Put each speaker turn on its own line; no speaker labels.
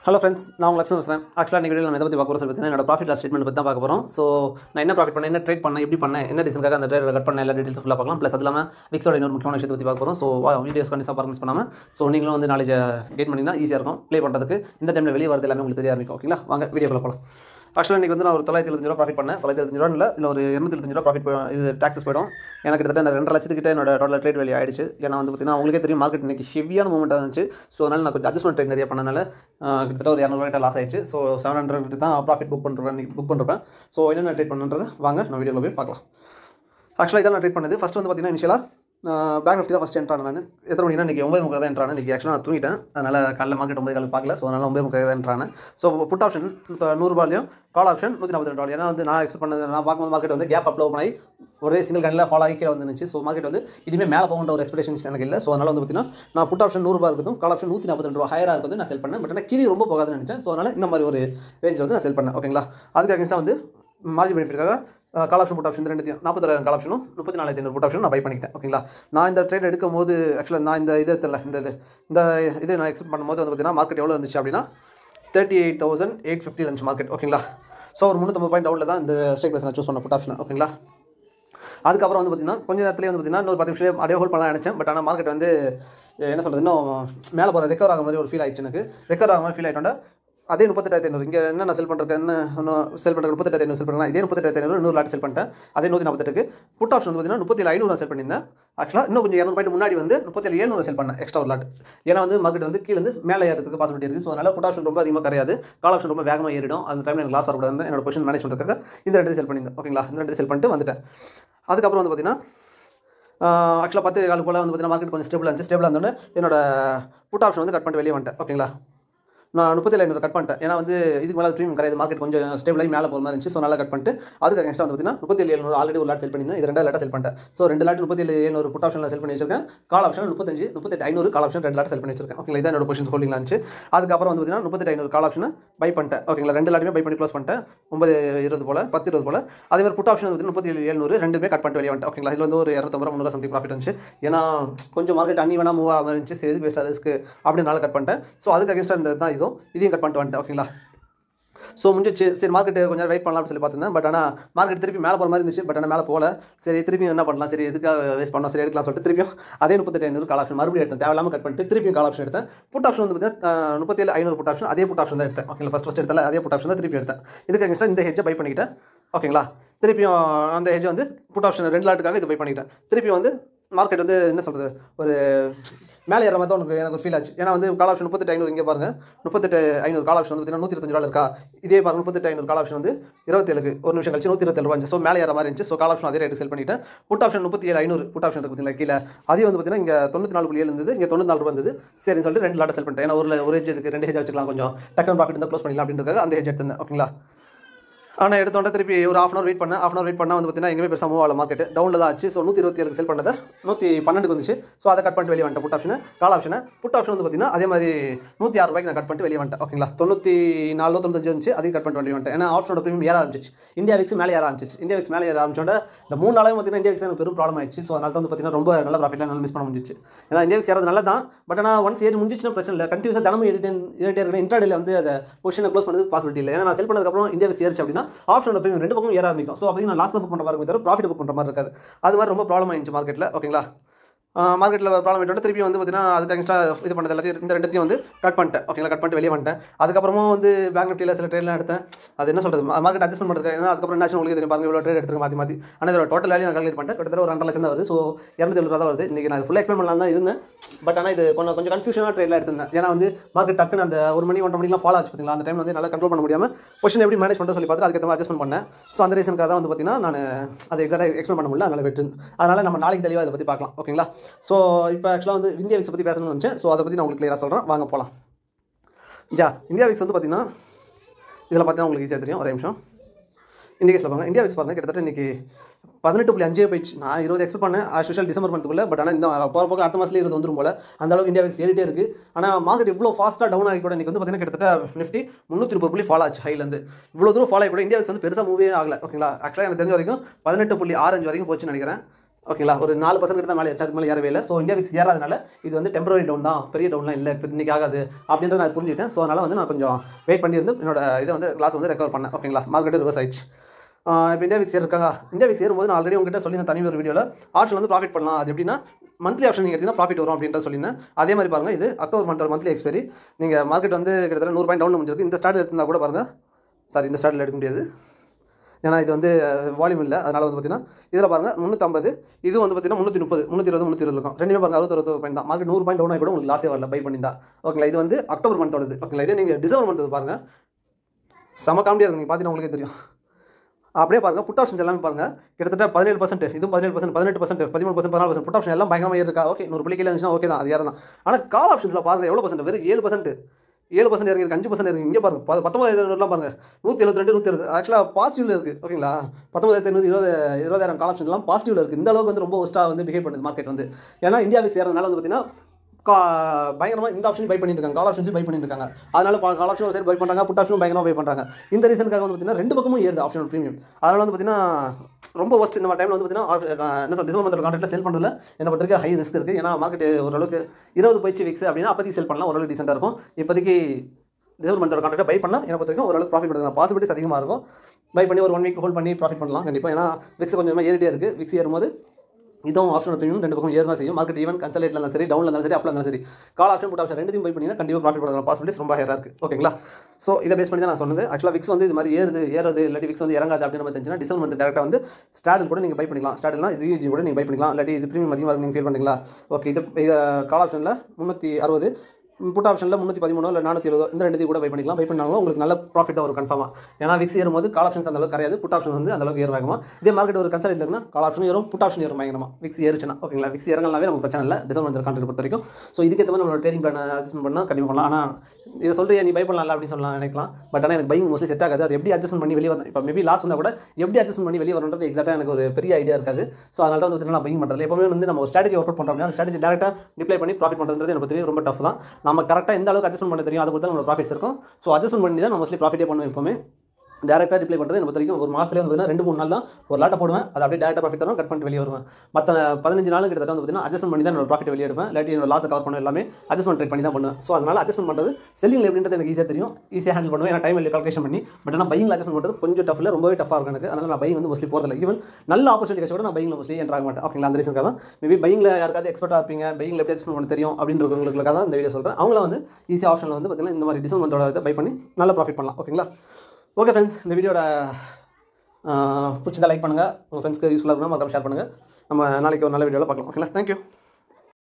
hello friends நான் உங்கள் லக்ஷ்மண் பேசுகிறேன் ஆக்சுவலாக நீங்கள் வீடியோ நம்ம எதை பற்றி பார்க்க போகிறோம் பார்த்தீங்கன்னா என்னோட ப்ராஃபிட் லாஸ் ஸ்டேட்மெண்ட் பற்றி தான் பார்க்க போகிறோம் ஸோ நான் என்ன ப்ராஃபிட் பண்ணேன் என்ன ட்ரேட் பண்ணேன் எப்படி பண்ணேன் என்ன ரீசனுக்காக அந்த ட்ரேட் கட் பண்ண எல்லா டீட்டெயில்ஸ் ஃபுல்லாக பார்க்கலாம் ப்ளஸ் அது இல்லாமல் விக்ஸோட இன்னொரு முக்கியமான விஷயத்தை பற்றி பார்க்க போகிறோம் ஸோ வீடியோஸ் கண்டிப்பாக பார்க்க மிஸ் பண்ணாமல் ஸோ நீங்களும் வந்து நாலேஜ் கெயின் பண்ணிங்கன்னா ஈஸியாக இருக்கும் ப்ளே பண்ணுறதுக்கு இந்த டைமில் வெளியே வரது எல்லாமே உங்களுக்கு தெரிய ஆரம்பிக்கும் ஓகேங்களா வாங்க வீடியோக்குள்ள போகலாம் ஆக்சுவலாக இன்றைக்கி வந்து நான் ஒரு தொள்ளாயிரத்தி எழுபத்தஞ்சு ரூபா ப்ராஃபிட் பண்ணேன் தொள்ளாயிரத்தி எழுபத்தஞ்சு ரூபா இல்லை இல்லை ஒரு இரநூத்தி எழுபத்தஞ்சு ரூபா ப்ராஃபிட் இது டாக்ஸஸ் போயிடும் எனக்கு கிட்டத்தட்ட இந்த ரெண்டரை லட்சத்துக்கிட்ட என்னோட டோட்டல் ட்ரேட் வெளியே ஆயிடுச்சு ஏன்னா வந்து பார்த்தீங்கன்னா உங்களுக்கே தெரியும் மார்க்கெட் இன்னைக்கு ஹெவியான மூமெண்ட்டாக இருந்துச்சு ஸோ அதனால் நான் கொஞ்சம் அட்ஜஸ்ட்மெண்ட் ட்ரேட் நிறைய பண்ணனால ஆஹ், கிட்டத்தட்ட ஒரு இரநூறுவா லாஸ் ஆயிடுச்சு ஸோ செவன் ஹண்ட்ரட் தான் ப்ராஃபிட் புக் பண்ணுறேன் இன்னைக்கு புக் பண்ணுறேன் ஸோ என்னென்ன ட்ரேட் பண்ணுறது வாங்க நான் வீடியோவில் போய் பார்க்கலாம் ஆக்சுவலாக இதான் நான் ட்ரேட் பண்ணது ஃபஸ்ட் வந்து பார்த்தீங்கன்னா இனிஷியலாக பேங்க் நிஃப்டி தான் ஃபஸ்ட் என்ட்ரான நான் எத்தனை மணினா இன்றைக்கி ஒம்பது முக்கால் தான் என்ட்ரான இன்றைக்கி ஆக்சுவலாக நான் தூங்கிட்டேன் அதனால் காலைல மார்க்கெட் ஒம்பது கால் பார்க்கல ஸோ அதனால் ஒம்பது முக்கால் தான் என்ட்ரான ஸோ புட் ஆப்ஷன் நூறுபாலையும் கால் ஆப்ஷன் நூற்றி நாற்பத்தி ரெண்டு ஏன்னா வந்து நான் எக்ஸ்பெக்ட் பண்ணது நான் பார்க்கும்போது மார்க்கெட் வந்து கேப் அப்லோ பண்ணி ஒரே சிங்கிள் கண்ணில் ஃபாலோ ஆகி கீழே வந்துருந்துச்சு ஸோ மார்க்கெட் வந்து இனிமேல் மேலே போகின்ற ஒரு எக்ஸ்பெக்டேஷன்ஸ் எனக்கு இல்லை ஸோ அதனால் வந்து பார்த்தீங்கன்னா நான் புட் ஆப்ஷன் நூறுபா இருக்கட்டும் கால் ஆப்ஷன் நூற்றி நாற்பத்தி ரெண்டு ரூபா ஹையராக இருக்குது நான் செல் பண்ணேன் பட் ஆனால் கீழே ரொம்ப போகாதுன்னு நினச்சேன் ஸோ அதனால் இந்த மாதிரி ஒரு ரேஞ்சில் வந்து நான் செல் பண்ணேன் ஓகேங்களா அதுக்கு அகேன்ஸ்டாக வந்து மார்ஜின் பெனிஃபிட்காக கால் ஆப்ஷன் புட் ஆப்ஷன் ரெண்டுத்தையும் நாற்பத்தாயிரம் கால் ஆப்ஷனும் முப்பத்தி நாலாயிரத்தி ஐநூறு புட் ஆப்ஷனும் நான் பை பண்ணிக்கிட்டேன் ஓகேங்களா நான் இந்த ட்ரேட் எடுக்கும் போது ஆக்சுவலாக நான் இந்த இது எடுத்தல இந்த இது இந்த இது நான் எக்ஸ்பெக்ட் பண்ணும்போது வந்து பார்த்தீங்கன்னா மார்க்கெட் எவ்வளோ இருந்துச்சு அப்படின்னா thirty eight thousand eight fifty இருந்துச்சு மார்க்கெட் ஓகேங்களா ஸோ ஒரு முந்நூற்றம்பது பாயிண்ட் டவுனில் தான் இந்த ஸ்டேக் பிளஸ் நான் சூஸ் பண்ண புட் ஆப்ஷன் ஓகேங்களா அதுக்கப்புறம் வந்து பார்த்தீங்கன்னா கொஞ்ச நேரத்துலேயே வந்து பார்த்தீங்கன்னா இன்னொரு பத்து நிமிஷம் அப்படியே ஹோல்ட் பண்ணலாம் நினச்சேன் பட் ஆனால் மார்க்கெட் வந்து என்ன சொல்கிறது இன்னும் மேலே போகிற ரெக்கவர் ஆகிற மாதிரி ஒரு ஃபீல் ஆயிடுச்சு எனக்கு ரெக்கவர் ஆகிற மாதிரி ஃபீல் ஆகிட்டோட அதே முப்பத்தெட்டாயிரத்தி ஐநூறு இங்கே என்ன நான் செல் பண்ணுறேன் என்ன இன்னும் செல் பண்ணுறேன் முப்பத்தெட்டாயிரத்தி ஐநூறு செல் பண்ணுறேன் இதே முப்பத்தெட்டாயிரத்தி ஐநூறு இன்னொரு லாட் செல் பண்ணிட்டேன் அதே நூற்றி நாற்பத்தெட்டுக்கு புட் ஆப்ஷன் வந்து பார்த்தீங்கன்னா முப்பத்தி ஐநூறு நான் செல் பண்ணியிருந்தேன் ஆக்சுவலாக இன்னும் கொஞ்சம் இரநூறு பாயிண்ட் முன்னாடி வந்து முப்பத்தி ஏழு செல் பண்ணேன் எக்ஸ்ட்ரா ஒரு லாட் ஏன்னா வந்து மார்க்கெட் வந்து கீழே வந்து மேலே ஏறதுக்கு பாசிபிலிட்டி இருக்குது ஸோ அதனால் புட் ஆப்ஷன் ரொம்ப அதிகமாக கரையாது கால் ஆப்ஷன் ரொம்ப வேகமாக ஏறிடும் அந்த டைமில் எனக்கு லாஸ் வரக்கூடாது என்னோட பொசிஷன் மேனேஜ் பண்ணுறதுக்காக இந்த ரெண்டு செல் பண்ணியிருந்தேன் ஓகேங்களா இந்த ரெண்டு செல் பண்ணிட்டு வந்துட்டேன் அதுக்கப்புறம் வந்து பார்த்தீங்கன்னா ஆக்சுவலாக பத்து கால் போல் வந்து பார்த்தீங்கன்னா மார்க்கெட் கொஞ்சம் ஸ்டேபிளாக இருந்துச்சு ஸ்டேபிளாக இருந்தோடனே என்னோட புட் ஆப்ஷன் வந்து கட் பண்ணிட்டு வெளியே வந்துட்டேன் ஓகேங்களா நான் முப்பத்தி ஐநூறு கட் பண்ணிட்டேன் ஏன்னா வந்து இதுக்கு மேலே ப்ரீமியம் கிடையாது மார்க்கெட் கொஞ்சம் ஸ்டேபிளாகி மேலே போகிற மாதிரி இருந்துச்சு ஸோ நல்லா கட் பண்ணிட்டு அதுக்கு அகேன்ஸ்டாக வந்து பார்த்தீங்கன்னா முப்பத்தி ஏழு எழுநூறு ஆல்ரெடி ஒரு லாட் செல் பண்ணியிருந்தேன் இது ரெண்டு லாட்டாக செல் பண்ணிட்டேன் ஸோ ரெண்டு லாட் முப்பத்தி ஏழு எழுநூறு புட் ஆப்ஷனில் செல் பண்ணி வச்சிருக்கேன் கால் ஆப்ஷன் முப்பத்தஞ்சு முப்பத்தெட்டு ஐநூறு கால் ஆப்ஷன் ரெண்டு லாட் செல் பண்ணி வச்சிருக்கேன் ஓகேங்களா இதான் என்னோட பொசிஷன் ஹோல்டிங் இருந்துச்சு அதுக்கப்புறம் வந்து பார்த்தீங்கன்னா முப்பத்தெட்டு ஐநூறு கால் ஆப்ஷன் பை பண்ணிட்டேன் ஓகேங்களா ரெண்டு லாட்டுமே பை பண்ணி க்ளோஸ் பண்ணிட்டேன் ஒன்பது இருபது போல் பத்து இருபது போல் அதே மாதிரி புட் ஆப்ஷன் வந்து முப்பத்தி ஏழு எழுநூறு ரெண்டுமே கட் பண்ணிட்டு வெளியே வந்துட்டேன் ஓகேங்களா இதில் வந்து ஒரு இரநூத்தம்பது ரூபா முந்நூறு சம்திங் ப்ராஃபிட் இருந்துச்சு ஏன்னா கொஞ்சம் மார்க்கெட் அன்னி வேணா மூவ் ஆகாமல் இருந்துச்சு சரி எதுக்கு வேஸ்ட்டாக ரிஸ்க்கு அப்படினால கட் பண்ணிட்டேன் ஸோ அதுக்கு அகேன்ஸ்டாக இருந்தது தான் இதுவும் இதையும் கட் பண்ணிட்டு வந்துட்டேன் ஓகேங்களா ஸோ முடிஞ்சிச்சு சரி மார்க்கெட் கொஞ்சம் நேரம் வெயிட் பண்ணலாம்னு சொல்லி பார்த்துருந்தேன் பட் ஆனால் மார்க்கெட் திருப்பி மேலே போகிற மாதிரி இருந்துச்சு பட் ஆனால் மேலே போகல சரி திருப்பி என்ன பண்ணலாம் சரி எதுக்காக வேஸ்ட் பண்ணோம் சரி எடுக்கலாம் சொல்லிட்டு திருப்பியும் அதே முப்பத்தெட்டு ஐநூறு கால் ஆப்ஷன் மறுபடியும் எடுத்தேன் தேவையில்லாமல் கட் பண்ணிட்டு திருப்பியும் கால் ஆப்ஷன் எடுத்தேன் புட் ஆப்ஷன் வந்து பார்த்தீங்கன்னா முப்பத்தேழு ஐநூறு புட் ஆப்ஷன் அதே புட் ஆப்ஷன் தான் எடுத்தேன் ஓகேங்களா ஃபஸ்ட் ஃபஸ்ட் எடுத்தால அதே புட் ஆப்ஷன் தான் திருப்பி எடுத்தேன் இதுக்கு அகேன்ஸ்டாக இந்த ஹெஜ்ஜை பை பண்ணிக்கிட்டேன் ஓகேங்களா திருப்பியும் அந்த ஹெஜ் வந்து புட் ஆப்ஷன் ரெண்டு லாட்டுக்காக இது பை பண்ணிக்கிட்டேன் திருப்பி வந்து மார்க்கெட் வந்து என்ன சொல்கிறது ஒரு மேலே ஏற மாதிரி தான் உனக்கு எனக்கு ஒரு ஃபீல் ஆச்சு ஏன்னா வந்து கால் ஆப்ஷன் முப்பத்தெட்டு ஐநூறு இங்கே பாருங்க முப்பத்தெட்டு ஐநூறு கால் ஆப்ஷன் வந்து பார்த்தீங்கன்னா நூற்றி இருபத்தஞ்சு ரூபா இருக்கா இதே பாருங்க முப்பத்தெட்டு ஐநூறு கால் ஆப்ஷன் வந்து இருபத்தேழுக்கு ஒரு நிமிஷம் கழிச்சு நூற்றி இருபத்தேழு ரூபா இருந்துச்சு ஸோ மேலே ஏற மாதிரி இருந்துச்சு ஸோ கால் ஆப்ஷன் அதே ரேட்டு செல் பண்ணிட்டேன் புட் ஆப்ஷன் முப்பத்தி ஏழு ஐநூறு புட் ஆப்ஷன் இருக்கு பார்த்தீங்களா கீழே அதையும் வந்து பார்த்தீங்கன்னா இங்கே தொண்ணூற்றி நாலு புள்ளி ஏழு இருந்தது இங்கே தொண்ணூறு நாலு ரூபா இருந்தது சரின்னு சொல்லிட்டு ரெண்டு லாட்டை செல் பண்ணிட்டேன் ஏன்னா ஒரு ஒரு ஹெஜ் இதுக்கு ரெண்டு ஹெஜ் வச்சுக்கலாம் கொஞ்சம் டக்குனு ப்ராஃபிட் இருந்தால் க்ளோஸ் பண்ணிக்கலாம் அப்படின்றதுக்காக அந்த ஹெஜ் எடுத்திருந்தேன் ஓகேங்களா ஆனால் எடுத்தோட திருப்பி ஒரு ஆஃப் அன் வெயிட் பண்ணேன் ஆஃப் அன் வெயிட் பண்ணால் வந்து பார்த்தீங்கன்னா எங்கேயுமே பெருசாக மூவ் ஆகல மார்க்கெட் டவுனில் தான் ஆச்சு ஸோ நூற்றி இருபத்தி ஏழுக்கு செல் பண்ணதை நூற்றி பன்னெண்டுக்கு வந்துச்சு ஸோ அதை கட் பண்ணிட்டு வெளியே வந்துட்டேன் put option call option put option வந்து பார்த்தீங்கன்னா அதே மாதிரி நூற்றி ஆறு ரூபாய்க்கு நான் கட் பண்ணிட்டு வெளியே வந்துட்டேன் ஓகேங்களா தொண்ணூற்றி நாலு தொண்ணூத்தஞ்சு இருந்துச்சு அதையும் கட் பண்ணிட்டு வெளியே வந்துட்டேன் ஏன்னா ஆப்ஷனோட ப்ரீமியம் ஏற ஆரம்பிச்சிச்சு இந்தியா விக்ஸ் மேலே ஏற ஆரம்பிச்சிச்சு இந்தியா விக்ஸ் மேலே ஏற ஆரம்பிச்சோட இந்த மூணு நாளாக பார்த்தீங்கன்னா இந்தியா விக்ஸ் எனக்கு பெரும் ப்ராப்ளம் ஆயிடுச்சு ஸோ அதனால தான் வந்து பார்த்தீங்கன்னா ரொம்ப நல்ல ப்ராஃபிட்லாம் என்னால் மிஸ் பண்ண முடிஞ்சிச்சு ஏன்னா இந்தியா விக்ஸ் ஏறது நல்லது தான் பட் ஆனால் ஒன்ஸ் ஏறி முடிஞ்சிச்சுன்னா பிரச்சனை இல்லை கண்டினியூஸாக தினமும் ஏறிட்டே ஏறிட்டே இருக்கணும் இன்டர்டேல வந்து அதை பொசிஷனை க்ளோஸ் பண்ணுறதுக்கு பாசிபிலிட்டி இல்லை ஏன்னா நான் செல் பண்ணதுக்கப்புறம் இந்தியா விக்ஸ் ஏறிச்சு அப்படின்னா ஆப்ஷனோட ப்ரீமியம் ரெண்டு பக்கம் ஏற ஆரம்பிக்கும் ஸோ அப்படி நான் லாஸ் புக் பண்ணுற மாதிரி தவிர ப்ராஃபிட் புக் பண்ணுற மாதிரி இருக்காது அது மாதிரி ரொம்ப ப்ராப்ளம் ஆயிடுச்சு மார்க்கெட்டில் ஓகேங்களா மார்க்கெட்டில் ப்ராப்ளம் ஆகிட்டோட திருப்பி வந்து பார்த்தீங்கன்னா அதுக்கு எக்ஸ்ட்ரா இது பண்ணது எல்லாத்தையும் இந்த ரெண்டுத்தையும் வந்து கட் பண்ணிட்டேன் ஓகேங்களா கட் பண்ணிட்டு வெளியே வந்துட்டேன் அதுக்கப்புறமும் வந்து பேங்க் நிஃப்டியில் சில ட்ரேட்லாம் எடுத்தேன் அது என்ன சொல்கிறது மார்க்கெட் அட்ஜஸ்ட் பண்ணுறது ஏன்னா அதுக்கப்புறம் என்ன உங்களுக்கு தெரியும் பாருங்க இவ்வளோ ட்ரேட் எடுத்துருக்க மாற்றி மாற்றி ஆனால் இதோட டோட்டல் வேலையும் நான் கால்குலேட் பண்ணிட்டேன் கிட்டத்தட்ட ஒரு ரெண்டு லட்சம் தான் வருது ஸோ இரநூத்தி எழுபது தான் வருது இன்றைக்கி நான் ஃபுல்லாக எக்ஸ்பிளைன் பண்ணலாம் தான் இருந்தேன் பட் ஆனால் இது கொஞ்சம் கொஞ்சம் கன்ஃபியூஷனாக ட்ரேட்லாம் எடுத்திருந்தேன் ஏன்னா வந்து மார்க்கெட் டக்குன்னு அந்த ஒரு மணி ஒன்றரை மணிலாம் ஃபாலோ ஆச்சு பார்த்தீங்களா அந்த டைம் வந்து நல்லா கண்ட்ரோல் பண்ண முடியாமல் பொசிஷன் எப்படி மேனேஜ் பண்ணுறது சொல்லி பார்த்து அதுக்கு மாதிரி அட்ஜஸ்ட் பண்ணேன் ஸோ அந்த ரீசனுக்காக தான் வந்து பார்த்தீங்கன்னா நான் அதை எக்ஸாக்டாக எக்ஸ்பிளைன் பண்ண முடியல அதனால் விட்டு அதனால் நம்ம நாளைக்கு தெளிவாக அதை பற்றி பார்க்கலாம் ஓகேங்களா ஸோ இப்போ ஆக்சுவலாக வந்து இந்தியா விக்ஸ் பற்றி பேசணும்னு நினச்சேன் ஸோ அதை பற்றி நான் உங்களுக்கு கிளியராக சொல்கிறேன் வாங்க போகலாம் யா இந்தியா விக்ஸ் வந்து பார்த்தீங்கன்னா இதில் பார்த்தீங்கன்னா உங்களுக்கு ஈஸியாக தெரியும் ஒரே நிமிஷம் இண்டிகேஷனில் பாருங்க இந்தியா விக்ஸ் பாருங்க கிட்டத்தட்ட இன்றைக்கி பதினெட்டு புள்ளி அஞ்சே போயிடுச்சு நான் இருபது எக்ஸ்பெக்ட் பண்ணேன் ஆஸ் யூஷுவல் டிசம்பர் மந்த்துக்குள்ள பட் ஆனால் இந்த போகிற போக அடுத்த மாதத்துல இருபது வந்துரும் போல அந்த அளவுக்கு இந்தியா விக்ஸ் ஏறிட்டே இருக்குது ஆனால் மார்க்கெட் இவ்வளோ ஃபாஸ்ட்டாக டவுன் ஆகி கூட இன்றைக்கி வந்து பார்த்தீங்கன்னா கிட்டத்தட்ட நிஃப்டி முந்நூற்றி முப்பது புள்ளி ஃபாலோ ஆச்சு ஹைலேருந்து இவ்வளோ தூரம் ஃபாலோ ஆகி கூட இந்தியா விக்ஸ் வந்து பெருசாக மூவே ஆகல ஓகேங்களா ஆக்சுவலாக எனக்கு தெரிஞ்ச வரைக்கும் பதினெட்டு புள்ளி ஆறு அஞ்சு வரைக்கும் போச்சுன்னு நினைக்கிறேன் ஓகேங்களா ஒரு நாலு பர்சன்ட் கிட்ட தான் மேலே ஏறிச்சு அதுக்கு மேலே ஏறவே இல்லை ஸோ இந்தியா விக்ஸ் ஏறாதனால இது வந்து டெம்பரரி டவுன் தான் பெரிய டவுன்லாம் இல்லை இப்போ இன்னைக்கு ஆகாது அப்படின்றத நான் புரிஞ்சுக்கிட்டேன் ஸோ அதனால் வந்து நான் கொஞ்சம் வெயிட் பண்ணியிருந்து என்னோட இதை வந்து கிளாஸ் வந்து ரெக்கவர் பண்ணேன் ஓகேங்களா மார்க்கெட் ரிவர்ஸ் ஆயிடுச்சு இப்போ இந்தியா விக்ஸ் இருக்காங்க இந்தியா விக்ஸ் ஏறும்போது நான் ஆல்ரெடி உங்ககிட்ட சொல்லி தனி ஒரு வீடியோவில் ஆப்ஷன் வந்து ப்ராஃபிட் பண்ணலாம் அது எப்படின்னா மந்த்லி ஆப்ஷன் நீங்கள் எடுத்தீங்கன்னா ப்ராஃபிட் வரும் அப்படின்றத சொல்லியிருந்தேன் அதே மாதிரி பாருங்கள் இது அக்டோபர் மந்த் மந்த்லி எக்ஸ்பைரி நீங்கள் மார்க்கெட் வந்து கிட்டத்தட்ட நூறு பாயிண்ட் டவுன் முடிஞ்சிருக்கு இந்த ஸ்டார்ட் எடுத்திருந்தா கூட பாருங்கள் சாரி இந்த ஸ்டார்ட்டில் எடுக்க முடியாது ஏன்னா இது வந்து வால்யூம் இல்லை அதனால் வந்து பார்த்தீங்கன்னா இதில் பாருங்கள் முந்நூற்றம்பது இது வந்து பார்த்தீங்கன்னா முந்நூற்றி முப்பது முந்நூற்றி இருபது முந்நூற்றி இருபது இருக்கும் ரெண்டுமே பாருங்க அறுபது அறுபது பாயிண்ட் தான் மார்க்கெட் நூறு பாயிண்ட் டவுன் ஆகி கூட உங்களுக்கு லாஸே வரல பை பண்ணியிருந்தா ஓகேங்களா இது வந்து அக்டோபர் மந்தோடது ஓகேங்களா இதே நீங்கள் டிசம்பர் மந்த் பாருங்கள் செம காமெடியாக இருக்கும் நீங்கள் பார்த்தீங்கன்னா உங்களுக்கே தெரியும் அப்படியே பாருங்க புட் ஆப்ஷன்ஸ் எல்லாமே பாருங்க கிட்டத்தட்ட பதினேழு பர்சன்ட் இதுவும் பதினேழு பர்சன்ட் பதினெட்டு பர்சன்ட் பதிமூணு பர்சன்ட் பதினாலு பர்சன்ட் புட் ஆப்ஷன் எல்லாம் பயங்கரமாக இருக்கா ஓகே நூறு பிள்ளைகள் இருந்துச்சுன்னா ஓகே தான் அது யாரும் தான் ஆனால் கால் ஆப்ஷன்ஸில் பாருங்க எவ்வளோ பர்சன்ட் வெறும் ஏழு பர்சன்ட் ஏழு பர்சன்ட் இருக்கு அஞ்சு பர்சன்ட் இருக்குது இங்கே பாருங்க பத்து- பத்தொன்பதாயிரம் பாருங்க நூற்றி எழுபத்தி ரெண்டு நூற்றி எழுபது ஆக்சுவலாக பாசிட்டிவ்ல இருக்குது ஓகேங்களா பத்தொன்பதாயிரத்தி ஐநூறு இருபது இருபதாயிரம் கால் ஆப்ஷன்ஸ்லாம் பாசிட்டிவ்ல இருக்குது இந்த அளவுக்கு வந்து ரொம்ப ஒஸ்ட்டாக வந்து பிஹேவ் பண்ணுது மார்க்கெட் வந்து ஏன்னா இந்தியா விக்ஸ் ஏறதுனால வந்து பார்த்தீங்கன்னா கா பயங்கரமாக இந்த ஆப்ஷன் பை பண்ணிட்டு இருக்காங்க கால் ஆப்ஷன்ஸ் பை பண்ணிட்டு இருக்காங்க அதனால பா- கால் ஆப்ஷன் சரி பை பண்ணுறாங்க புட் ஆப்ஷன் பயங்கரமாக பை பண்ணுறாங்க இந்த ரீசனுக்காக வந்து பார்த்தீங்கன்னா ரெண்டு பக்கமும் ஏறுது ஆப்ஷன் ப்ரீமியம் அதனால வந்து பார்த்தீங்கன்னா ரொம்ப ஒஸ்ட் இந்த மாதிரி டைமில் வந்து பார்த்தீங்கன்னா ஆப்- என்ன சொல்ற டிசம்பர் மந்த் கான்ட்ராக்ட்டில் செல் பண்ணுறதுல என்ன பொறுத்த ஹை ரிஸ்க் இருக்குது ஏன்னா மார்க்கெட் ஓரளவுக்கு இருபது போயிடுச்சு விக்ஸ் அப்படின்னா அப்போதைக்கு செல் பண்ணலாம் ஓரளவுக்கு டீசெண்டாக இருக்கும் இப்போதைக்கு டிசம்பர் மந்தோட கான்ட்ராக்ட் பை பண்ணால் என்ன பொறுத்த வரைக்கும் ஓரளவுக்கு ப்ராஃபிட் எடுக்கலாம் பாசிபிலிட்டிஸ் அதிகமாக இருக்கும் பை பண்ணி ஒரு ஒன் வீக் ஹோல்ட் பண்ணி ப்ராஃபிட் பண்ணலாம் கண்டிப்பாக ஏன்னா விக்ஸ் கொஞ்சமாக ஏறிட்டே இருக்குது விக்ஸ் ஏறும்போது இதுவும் ஆப்ஷன் ப்ரீமியம் ரெண்டு பக்கம் ஏற தான் செய்யும் மார்க்கெட் ஈவன் கன்சல்டேட்டில் இருந்தாலும் சரி டவுனில் இருந்தாலும் சரி அப்பில் இருந்தாலும் சரி கால் ஆப்ஷன் புட் ஆப்ஷன் ரெண்டுத்தையும் பை பண்ணிங்கன்னா கண்டிப்பாக ப்ராஃபிட் பண்ணலாம் பாசிபிலிட்டிஸ் ரொம்ப ஹையாக இருக்குது ஓகேங்களா ஸோ இதை பேஸ் பண்ணி தான் நான் சொன்னது ஆக்சுவலாக விக்ஸ் வந்து இது மாதிரி ஏறுது ஏறது இல்லாட்டி விக்ஸ் வந்து இறங்காது அப்படின்னு மாதிரி தெரிஞ்சுன்னா டிசம்பர் வந்து டேரெக்டாக வந்து ஸ்டாடில் கூட நீங்கள் பை பண்ணிக்கலாம் ஸ்டாடில்னா இது யூஜி கூட நீங்கள் பை பண்ணிக்கலாம் இல்லாட்டி இது ப்ரீமியம் அதிகமாக இருக்கு நீங்கள் ஃபீல் பண்ணிக்கலாம் ஓகே இது இது கால் ஆப்ஷனில் முந்நூற்றி அறுபது புட் ஆப்ஷனில் முந்நூற்றி பதிமூணு இல்லை நானூற்றி இருபது இந்த ரெண்டுத்தையும் கூட பை பண்ணிக்கலாம் பை பண்ணாலும் உங்களுக்கு நல்ல ப்ராஃபிட் தான் வரும் கன்ஃபார்மாக ஏன்னா விக்ஸ் ஏறும்போது கால் ஆப்ஷன்ஸ் அந்த அளவுக்கு கிடையாது புட் ஆப்ஷன் வந்து அந்த அளவுக்கு ஏறும் வேகமா இதே மார்க்கெட் ஒரு கன்சல்ட் இருக்குன்னா கால் ஆப்ஷன் ஏறும் புட் ஆப்ஷன் ஏறும் பயங்கரமா விக்ஸ் ஏறுச்சுன்னா ஓகேங்களா விக்ஸ் இறங்கலாவே நமக்கு பிரச்சனை இல்லை டிசம்பர் மந்த் கான்ட்ராக்ட் பொறுத்த வரைக்கும் ஸோ இதுக்கேற்ற மாதிரி நம்மளோட ட்ரேடிங் பிளான் அட்ஜஸ்ட் பண்ணால் கண்டிப்பாக பண்ணலாம் ஆனால் இதை சொல்லிட்டு நீ பை பண்ணலாம் அப்படின்னு சொல்லலாம் நினைக்கலாம் பட் ஆனால் எனக்கு பையிங் மோஸ்ட்லி செட் ஆகாது அது எப்படி அட்ஜஸ்ட் பண்ணி வெளியே வந்து இப்போ மேபி லாஸ் வந்தால் கூட எப்படி அட்ஜஸ்ட் பண்ணி வெளியே வரணுன்றது எக்ஸாக்டாக எனக்கு ஒரு பெரிய ஐடியா இருக்காது ஸோ அதனால தான் வந்து நான் பையிங் பண்ணுறது எப்பவுமே வந்து நம்ம ஒரு ஸ்ட்ராட்டஜி ஒர்க் அவுட் பண்ணுறோம் அப்படின்னா அந்த ஸ்ட்ராட்டஜி டேரெக்டாக டிப்ளை பண்ணி ப்ராஃபிட் பண்ணுறது எனக்கு தெரியும் ரொம்ப டஃப் தான் நம்ம கரெக்டாக எந்த அளவுக்கு அட்ஜஸ்ட் பண்ண தெரியும் அதை பொறுத்து நம்ம ப்ராஃபிட்ஸ் இருக்கும் ஸோ அட்ஜஸ்ட் பண்ணி தான் நம்ம மோஸ்ட்லி ப்ராஃபிட்டே பண்ணுவோம் எப்பவுமே டேரெக்டாக டிப்ளை பண்ணுறது எனக்கு பொறுத்த வரைக்கும் ஒரு மாதத்துலேயே வந்து பார்த்தீங்கன்னா ரெண்டு மூணு நாள் தான் ஒரு லாட்டை போடுவேன் அதை அப்படியே டேரெக்டாக ப்ராஃபிட் தரும் கட் பண்ணிட்டு வெளியே வருவேன் மற்ற பதினஞ்சு நாள் கிட்டத்தட்ட வந்து பார்த்தீங்கன்னா அட்ஜஸ்ட் பண்ணி தான் என்னோட ப்ராஃபிட் வெளியே எடுப்பேன் இல்லாட்டி என்னோட லாஸை கவர் பண்ண எல்லாமே அட்ஜஸ்ட்மெண்ட் ட்ரை பண்ணி தான் பண்ணுவேன் ஸோ அதனால் அட்ஜஸ்ட்மெண்ட் பண்ணுறது செல்லிங் எப்படின்றது எனக்கு ஈஸியாக தெரியும் ஈஸியாக ஹேண்டில் பண்ணுவேன் ஏன்னா டைம் வெளியே கால்குலேஷன் பண்ணி பட் ஆனால் பையிங் அட்ஜஸ்ட்மெண்ட் பண்ணுறது கொஞ்சம் டஃப்ல ரொம்பவே டஃபாக இருக்கும் எனக்கு அதனால் நான் பையிங் வந்து மோஸ்ட்லி போகிறதில்ல ஈவன் நல்ல ஆப்பர்ச்சுனிட்டி கூட நான் பையிங்கில் மோஸ்ட்லி என்ட்ராக மாட்டேன் ஓகேங்களா அந்த ரீசனுக்காக தான் மேபி பையிங்கில் யாருக்காவது எக்ஸ்பர்ட்டாக இருப்பீங்க பையிங்கில் எப்படி அட்ஜஸ்ட் பண்ண தெரியும் அப்படின்றவங்களுக்காக தான் இந்த வீடியோ சொல்கிறேன் அவங்கள வந்து ஈஸி ஆப்ஷனில் வந்து பார்த்தீங்கன்னா இந்த மாதிரி டிசம்பர் மந்தோட இதை பை பண்ணி நல்ல ப்ராஃபிட் பண்ணலாம் ஓகேங்களா ஓகே ஃப்ரெண்ட்ஸ் இந்த வீடியோட பிடிச்சதா லைக் பண்ணுங்கள் உங்கள் ஃப்ரெண்ட்ஸ்க்கு யூஸ்ஃபுல்லாக இருக்கணும் மறக்காம ஷேர் பண்ணுங்கள் நம்ம நாளைக்கு ஒரு நல்ல வீடியோவில் பார்க்கலாம் ஓகேங்களா தேங்க்யூ